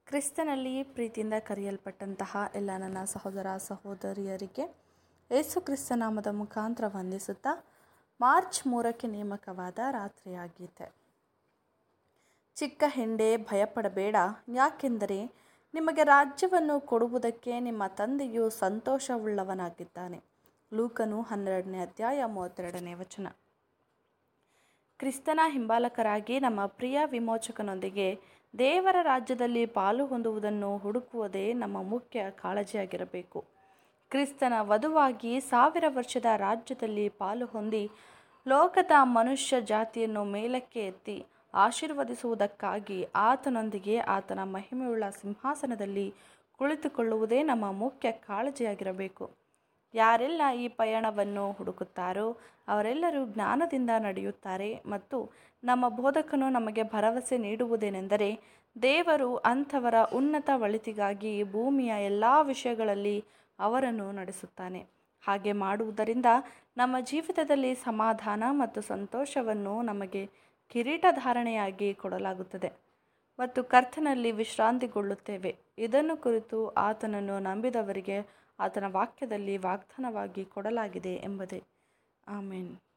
ಕ್ರಿಸ್ತನಲ್ಲಿ ಪ್ರೀತಿಯಿಂದ ಕರೆಯಲ್ಪಟ್ಟಂತಹ ಎಲ್ಲ ನನ್ನ ಸಹೋದರ ಸಹೋದರಿಯರಿಗೆ ಯೇಸು ಕ್ರಿಸ್ತ ನಾಮದ ಮುಖಾಂತರ ವಂದಿಸುತ್ತಾ ಮಾರ್ಚ್ ಮೂರಕ್ಕೆ ನೇಮಕವಾದ ರಾತ್ರಿಯಾಗೀತೆ ಚಿಕ್ಕ ಹೆಂಡೆ ಭಯಪಡಬೇಡ ಯಾಕೆಂದರೆ ನಿಮಗೆ ರಾಜ್ಯವನ್ನು ಕೊಡುವುದಕ್ಕೆ ನಿಮ್ಮ ತಂದೆಯು ಸಂತೋಷವುಳ್ಳವನಾಗಿದ್ದಾನೆ ಲೂಕನು ಹನ್ನೆರಡನೇ ಅಧ್ಯಾಯ ಮೂವತ್ತೆರಡನೇ ವಚನ ಕ್ರಿಸ್ತನ ಹಿಂಬಾಲಕರಾಗಿ ನಮ್ಮ ಪ್ರಿಯ ವಿಮೋಚಕನೊಂದಿಗೆ ದೇವರ ರಾಜ್ಯದಲ್ಲಿ ಪಾಲು ಹೊಂದುವುದನ್ನು ಹುಡುಕುವುದೇ ನಮ್ಮ ಮುಖ್ಯ ಕಾಳಜಿಯಾಗಿರಬೇಕು ಕ್ರಿಸ್ತನ ವಧುವಾಗಿ ಸಾವಿರ ವರ್ಷದ ರಾಜ್ಯದಲ್ಲಿ ಪಾಲು ಹೊಂದಿ ಲೋಕದ ಮನುಷ್ಯ ಜಾತಿಯನ್ನು ಮೇಲಕ್ಕೆ ಎತ್ತಿ ಆಶೀರ್ವದಿಸುವುದಕ್ಕಾಗಿ ಆತನೊಂದಿಗೆ ಆತನ ಮಹಿಮೆಯುಳ್ಳ ಸಿಂಹಾಸನದಲ್ಲಿ ಕುಳಿತುಕೊಳ್ಳುವುದೇ ನಮ್ಮ ಮುಖ್ಯ ಕಾಳಜಿಯಾಗಿರಬೇಕು ಯಾರೆಲ್ಲ ಈ ಪಯಣವನ್ನು ಹುಡುಕುತ್ತಾರೋ ಅವರೆಲ್ಲರೂ ಜ್ಞಾನದಿಂದ ನಡೆಯುತ್ತಾರೆ ಮತ್ತು ನಮ್ಮ ಬೋಧಕನು ನಮಗೆ ಭರವಸೆ ನೀಡುವುದೇನೆಂದರೆ ದೇವರು ಅಂಥವರ ಉನ್ನತ ಒಳಿತಿಗಾಗಿ ಭೂಮಿಯ ಎಲ್ಲ ವಿಷಯಗಳಲ್ಲಿ ಅವರನ್ನು ನಡೆಸುತ್ತಾನೆ ಹಾಗೆ ಮಾಡುವುದರಿಂದ ನಮ್ಮ ಜೀವಿತದಲ್ಲಿ ಸಮಾಧಾನ ಮತ್ತು ಸಂತೋಷವನ್ನು ನಮಗೆ ಕಿರೀಟಧಾರಣೆಯಾಗಿ ಕೊಡಲಾಗುತ್ತದೆ ಮತ್ತು ಕರ್ತನಲ್ಲಿ ವಿಶ್ರಾಂತಿಗೊಳ್ಳುತ್ತೇವೆ ಇದನ್ನು ಕುರಿತು ಆತನನ್ನು ನಂಬಿದವರಿಗೆ ಆತನ ವಾಕ್ಯದಲ್ಲಿ ವಾಗ್ದಾನವಾಗಿ ಕೊಡಲಾಗಿದೆ ಎಂಬುದೇ ಆಮೇನ್